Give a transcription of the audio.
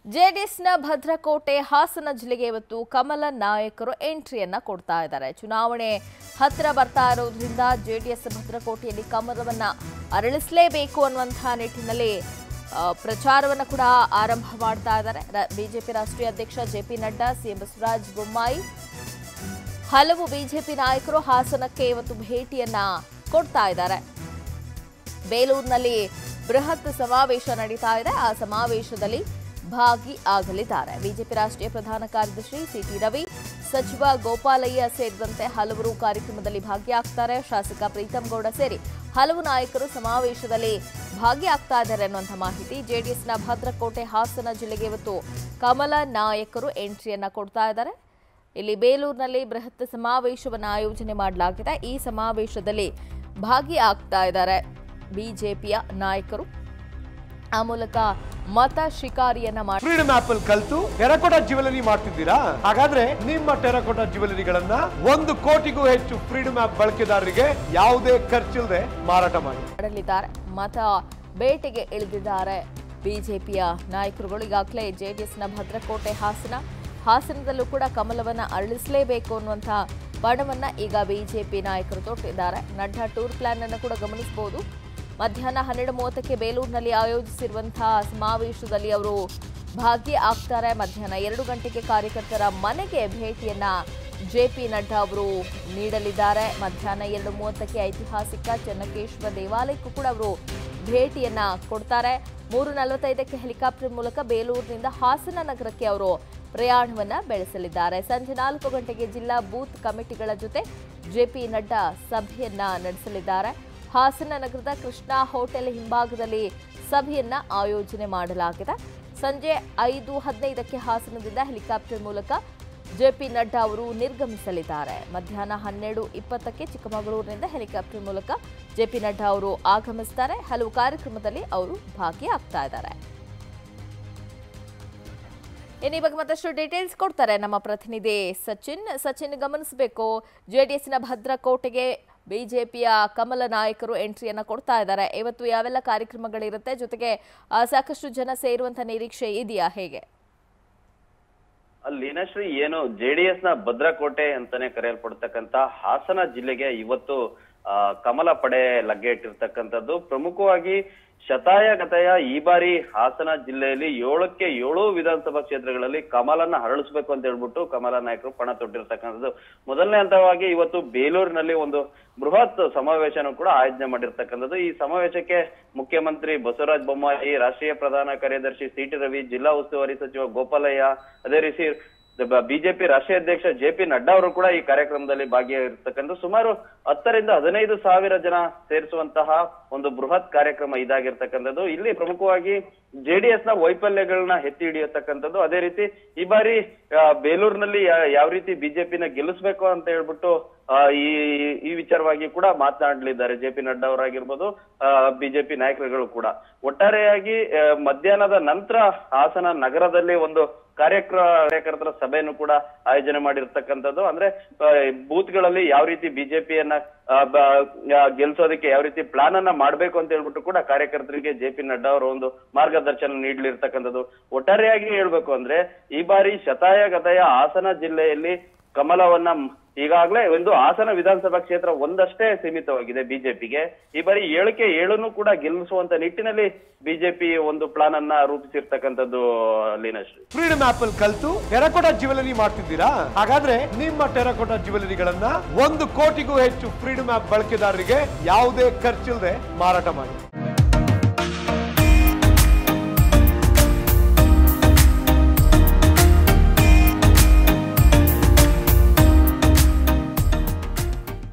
ಜೆಡಿಎಸ್ನ ಭದ್ರಕೋಟೆ ಹಾಸನ ಜಿಲ್ಲೆಗೆ ಇವತ್ತು ಕಮಲ ನಾಯಕರು ಎಂಟ್ರಿಯನ್ನ ಕೊಡ್ತಾ ಇದ್ದಾರೆ ಚುನಾವಣೆ ಹತ್ತಿರ ಬರ್ತಾ ಇರೋದ್ರಿಂದ ಜೆಡಿಎಸ್ ಭದ್ರಕೋಟೆಯಲ್ಲಿ ಕಮಲವನ್ನ ಅರಳಿಸಲೇಬೇಕು ಅನ್ನುವಂತಹ ನಿಟ್ಟಿನಲ್ಲಿ ಆ, ಪ್ರಚಾರವನ್ನ ಕೂಡ ಆರಂಭ ಮಾಡ್ತಾ ಇದ್ದಾರೆ ರ- ಬಿಜೆಪಿ ರಾಷ್ಟ್ರೀಯ ಅಧ್ಯಕ್ಷ J P Nadda CM Basavaraj Bommai ಹಲವು ಬಿಜೆಪಿ ನಾಯಕರು ಹಾಸನಕ್ಕೆ ಇವತ್ತು ಭೇಟಿಯನ್ನ ಕೊಡ್ತಾ ಇದ್ದಾರೆ ಬೇಲೂರಿನಲ್ಲಿ ಬೃಹತ್ ಸಮಾವೇಶ ನಡೀತಾ ಇದೆ ಆ ಸಮಾವೇಶದಲ್ಲಿ ಭಾಗಿ ಆಗಲಿದ್ದಾರೆ ಬಿಜೆಪಿ ರಾಷ್ಟ್ರೀಯ ಪ್ರಧಾನ ಕಾರ್ಯದರ್ಶಿ ಸಿಟಿ ರವಿ ಸಚಿವ ಗೋಪಾಲಯ್ಯ ಸೇರಿದಂತೆ ಹಲವರು ಕಾರ್ಯಕ್ರಮದಲ್ಲಿ ಭಾಗಿಯಾಗ್ತಾರೆ ಶಾಸಕ ಪ್ರೀತಂ ಗೌಡ ಸೇರಿ ಹಲವು ನಾಯಕರು ಸಮಾವೇಶದಲ್ಲಿ ಭಾಗಿಯಾಗ್ತಾ ಇದ್ದಾರೆ ಅನ್ನುವಂಥ ಮಾಹಿತಿ ಜೆಡಿಎಸ್ನ ಭದ್ರಕೋಟೆ ಹಾಸನ ಜಿಲ್ಲೆಗೆ ಇವತ್ತು ಕಮಲ ನಾಯಕರು ಎಂಟ್ರಿಯನ್ನ ಕೊಡ್ತಾ ಇದ್ದಾರೆ ಇಲ್ಲಿ ಬೇಲೂರಿನಲ್ಲಿ ಬೃಹತ್ ಸಮಾವೇಶವನ್ನು ಆಯೋಜನೆ ಮಾಡಲಾಗಿದೆ ಈ ಸಮಾವೇಶದಲ್ಲಿ ಭಾಗಿಯಾಗ್ತಾ ಇದ್ದಾರೆ ಬಿಜೆಪಿಯ ನಾಯಕರು ಆ ಮೂಲಕ ಮತ ಶಿಕಾರಿಯನ್ನ ಮಾಡಿ ಫ್ರೀಡಮ್ ಆಪ್ ಅಲ್ಲಿ ಕಲ್ತು ಟೆರಕೋಟ ಜ್ಯುವೆಲರಿ ಮಾಡ್ತಿದ್ದೀರಾ ಹಾಗಾದ್ರೆ ನಿಮ್ಮ ಟೆರಕೋಟ ಜ್ಯುವೆಲರಿಗಳನ್ನ ಒಂದು ಕೋಟಿಗೂ ಹೆಚ್ಚು ಫ್ರೀಡಮ್ ಆಪ್ ಬಳಕೆದಾರರಿಗೆ ಯಾವುದೇ ಖರ್ಚಿಲ್ಲದೆ ಮಾರಾಟ ಮಾಡಿ ಮಾಡಲಿದ್ದಾರೆ ಮತ ಬೇಟೆಗೆ ಇಳಿದಿದ್ದಾರೆ ಬಿಜೆಪಿಯ ನಾಯಕರುಗಳು ಈಗಾಗಲೇ ಜೆಡಿಎಸ್ನ ಭದ್ರಕೋಟೆ ಹಾಸನ ಹಾಸನದಲ್ಲೂ ಕೂಡ ಕಮಲವನ್ನ ಅರಳಿಸಲೇಬೇಕು ಅನ್ನುವಂಥ ಬಣವನ್ನ ಈಗ ಬಿಜೆಪಿ ನಾಯಕರು ತೊಟ್ಟಿದ್ದಾರೆ ನಡ್ಡಾ ಟೂರ್ ಪ್ಲಾನ್ ಅನ್ನು ಕೂಡ ಗಮನಿಸಬಹುದು ಮಧ್ಯಾಹ್ನ ಹನ್ನೆರಡು ಮೂವತ್ತಕ್ಕೆ ಬೇಲೂರಿನಲ್ಲಿ ಆಯೋಜಿಸಿರುವಂತಹ ಸಮಾವೇಶದಲ್ಲಿ ಅವರು ಭಾಗಿ ಆಗ್ತಾರೆ ಮಧ್ಯಾಹ್ನ ಎರಡು ಗಂಟೆಗೆ ಕಾರ್ಯಕರ್ತರ ಮನೆಗೆ ಭೇಟಿಯನ್ನ ಜೆಪಿ ನಡ್ಡಾ ಅವರು ನೀಡಲಿದ್ದಾರೆ ಮಧ್ಯಾಹ್ನ ಎರಡು ಮೂವತ್ತಕ್ಕೆ ಐತಿಹಾಸಿಕ ಚೆನ್ನಕೇಶ್ವರ ದೇವಾಲಯಕ್ಕೂ ಕೂಡ ಅವರು ಭೇಟಿಯನ್ನ ಕೊಡ್ತಾರೆ ಮೂರು ನಲವತ್ತೈದಕ್ಕೆ ಹೆಲಿಕಾಪ್ಟರ್ ಮೂಲಕ ಬೇಲೂರಿನಿಂದ ಹಾಸನ ನಗರಕ್ಕೆ ಅವರು ಪ್ರಯಾಣವನ್ನ ಬೆಳೆಸಲಿದ್ದಾರೆ ಸಂಜೆ ನಾಲ್ಕು ಗಂಟೆಗೆ ಜಿಲ್ಲಾ ಬೂತ್ ಕಮಿಟಿಗಳ ಜೊತೆ ಜೆಪಿ ನಡ್ಡಾ ಸಭೆಯನ್ನ ನಡೆಸಲಿದ್ದಾರೆ ಹಾಸನ ನಗರದ ಕೃಷ್ಣ ಹೋಟೆಲ್ ಹಿಂಭಾಗದಲ್ಲಿ ಸಭೆಯನ್ನ ಆಯೋಜನೆ ಮಾಡಲಾಗಿದೆ ಸಂಜೆ ಐದು ಹದಿನೈದಕ್ಕೆ ಹಾಸನದಿಂದ ಹೆಲಿಕಾಪ್ಟರ್ ಮೂಲಕ ಜೆಪಿ ನಡ್ಡಾ ಅವರು ನಿರ್ಗಮಿಸಲಿದ್ದಾರೆ ಮಧ್ಯಾಹ್ನ ಹನ್ನೆರಡು ಇಪ್ಪತ್ತಕ್ಕೆ ಚಿಕ್ಕಮಗಳೂರಿನಿಂದ ಹೆಲಿಕಾಪ್ಟರ್ ಮೂಲಕ ಜೆಪಿ ನಡ್ಡಾ ಅವರು ಆಗಮಿಸ್ತಾರೆ ಹಲವು ಕಾರ್ಯಕ್ರಮದಲ್ಲಿ ಅವರು ಭಾಗಿಯಾಗ್ತಾ ಇದ್ದಾರೆ ಇನ್ನು ಈ ಬಗ್ಗೆ ಮತ್ತಷ್ಟು ಡೀಟೇಲ್ಸ್ ಕೊಡ್ತಾರೆ ನಮ್ಮ ಪ್ರತಿನಿಧಿ ಸಚಿನ್ ಸಚಿನ್ ಗಮನಿಸಬೇಕು ಜೆಡಿಎಸ್ನ ಭದ್ರಕೋಟೆಗೆ ಬಿಜೆಪಿಯ ಕಮಲ ನಾಯಕರು ಎಂಟ್ರಿಯನ್ನ ಕೊಡ್ತಾ ಇದ್ದಾರೆ ಇವತ್ತು ಯಾವೆಲ್ಲ ಕಾರ್ಯಕ್ರಮಗಳಿರುತ್ತೆ ಜೊತೆಗೆ ಆ, ಸಾಕಷ್ಟು ಜನ ಸೇರುವಂತ ನಿರೀಕ್ಷೆ ಇದೆಯಾ ಹೇಗೆ ಲೀನಾಶ್ರೀ ಏನು ಜೆಡಿಎಸ್ ನ ಭದ್ರಕೋಟೆ ಅಂತಾನೆ ಕರೆಯಲ್ಪಡ್ತಕ್ಕಂತ ಹಾಸನ ಜಿಲ್ಲೆಗೆ ಇವತ್ತು ಆ, ಕಮಲ ಪಡೆ ಲಗ್ಗೆ ಇಟ್ಟಿರ್ತಕ್ಕಂಥದ್ದು ಪ್ರಮುಖವಾಗಿ ಶತಾಯ ಗತಾಯ ಈ ಬಾರಿ ಹಾಸನ ಜಿಲ್ಲೆಯಲ್ಲಿ ಏಳಕ್ಕೆ ಏಳು ವಿಧಾನಸಭಾ ಕ್ಷೇತ್ರಗಳಲ್ಲಿ ಕಮಲನ್ನ ಹರಳಿಸ್ಬೇಕು ಅಂತ ಹೇಳ್ಬಿಟ್ಟು ಕಮಲ ನಾಯಕರು ಪಣ ತೊಟ್ಟಿರ್ತಕ್ಕಂಥದ್ದು ಮೊದಲನೇ ಹಂತವಾಗಿ ಇವತ್ತು ಬೇಲೂರಿನಲ್ಲಿ ಒಂದು ಬೃಹತ್ ಸಮಾವೇಶನ ಕೂಡ ಆಯೋಜನೆ ಮಾಡಿರ್ತಕ್ಕಂಥದ್ದು ಈ ಸಮಾವೇಶಕ್ಕೆ ಮುಖ್ಯಮಂತ್ರಿ ಬಸವರಾಜ ಬೊಮ್ಮಾಯಿ ರಾಷ್ಟ್ರೀಯ ಪ್ರಧಾನ ಕಾರ್ಯದರ್ಶಿ ಸಿ ಟಿ ರವಿ ಜಿಲ್ಲಾ ಉಸ್ತುವಾರಿ ಸಚಿವ ಗೋಪಾಲಯ್ಯ ಅದೇ ರೀತಿ ಬಿಜೆಪಿ ರಾಷ್ಟ್ರೀಯ ಅಧ್ಯಕ್ಷ ಜೆ ಪಿ ನಡ್ಡಾ ಅವರು ಕೂಡ ಈ ಕಾರ್ಯಕ್ರಮದಲ್ಲಿ ಭಾಗಿಯಾಗಿರ್ತಕ್ಕಂಥ ಸುಮಾರು ಹತ್ತರಿಂದ ಹದಿನೈದು ಸಾವಿರ ಜನ ಸೇರಿಸುವಂತಹ ಒಂದು ಬೃಹತ್ ಕಾರ್ಯಕ್ರಮ ಇದಾಗಿರ್ತಕ್ಕಂಥದ್ದು ಇಲ್ಲಿ ಪ್ರಮುಖವಾಗಿ ಜೆಡಿಎಸ್ ನ ವೈಫಲ್ಯಗಳನ್ನ ಎತ್ತಿ ಹಿಡಿಯತಕ್ಕಂಥದ್ದು ಅದೇ ರೀತಿ ಈ ಬಾರಿ ಆ, ಬೇಲೂರಿನಲ್ಲಿ ಯಾ- ಯಾವ ರೀತಿ ಬಿಜೆಪಿನ ಗೆಲ್ಲಿಸ್ಬೇಕು ಅಂತ ಹೇಳ್ಬಿಟ್ಟು ಆ, ಈ ಈ ವಿಚಾರವಾಗಿ ಕೂಡ ಮಾತನಾಡಲಿದ್ದಾರೆ ಜೆ ಪಿ ನಡ್ಡಾ ಅವರಾಗಿರ್ಬೋದು ಬಿಜೆಪಿ ನಾಯಕರುಗಳು ಕೂಡ ಒಟ್ಟಾರೆಯಾಗಿ ಆ, ಮಧ್ಯಾಹ್ನದ ನಂತರ ಹಾಸನ ನಗರದಲ್ಲಿ ಒಂದು ಕಾರ್ಯಕ್ರಮ ಕಾರ್ಯಕರ್ತರ ಸಭೆಯನ್ನು ಕೂಡ ಆಯೋಜನೆ ಮಾಡಿರ್ತಕ್ಕಂಥದ್ದು ಅಂದ್ರೆ ಬೂತ್ ಗಳಲ್ಲಿ ಯಾವ ರೀತಿ ಬಿಜೆಪಿಯನ್ನ ಗೆಲ್ಸೋದಕ್ಕೆ ಯಾವ ರೀತಿ ಪ್ಲಾನ್ ಅನ್ನ ಮಾಡ್ಬೇಕು ಅಂತ ಹೇಳ್ಬಿಟ್ಟು ಕೂಡ ಕಾರ್ಯಕರ್ತರಿಗೆ ಜೆ ಪಿ ನಡ್ಡಾ ಅವರು ಒಂದು ಮಾರ್ಗದರ್ಶನ ನೀಡಲಿರ್ತಕ್ಕಂಥದ್ದು ಒಟ್ಟಾರೆಯಾಗಿ ಹೇಳ್ಬೇಕು ಅಂದ್ರೆ ಈ ಬಾರಿ ಶತಾಯ ಗತಾಯ ಹಾಸನ ಜಿಲ್ಲೆಯಲ್ಲಿ ಕಮಲವನ್ನ ಮ್- ಈಗಾಗ್ಲೇ ಒಂದು ಹಾಸನ ವಿಧಾನಸಭಾ ಕ್ಷೇತ್ರ ಒಂದಷ್ಟೇ ಸೀಮಿತವಾಗಿದೆ ಬಿಜೆಪಿಗೆ ಈ ಬಾರಿ ಏಳಕ್ಕೆ ಏಳನ್ನು ಕೂಡ ಗೆಲ್ಲಿಸುವಂತ ನಿಟ್ಟಿನಲ್ಲಿ ಬಿಜೆಪಿ ಒಂದು ಪ್ಲಾನ್ ಅನ್ನ ರೂಪಿಸಿರ್ತಕ್ಕಂಥದ್ದು ಲೀನಶ್ರೀ ಫ್ರೀಡಮ್ ಆಪ್ ಅಲ್ಲಿ ಕಲ್ತು ಟೆರಕೋಟ ಜ್ಯುವೆಲರಿ ಮಾಡ್ತಿದ್ದೀರಾ ಹಾಗಾದ್ರೆ ನಿಮ್ಮ ಟೆರಕೋಟ ಜ್ಯುವೆಲರಿಗಳನ್ನ ಒಂದು ಕೋಟಿಗೂ ಹೆಚ್ಚು ಫ್ರೀಡಮ್ ಆಪ್ ಬಳಕೆದಾರರಿಗೆ ಯಾವುದೇ ಖರ್ಚಿಲ್ಲದೆ ಮಾರಾಟ ಮಾಡಿ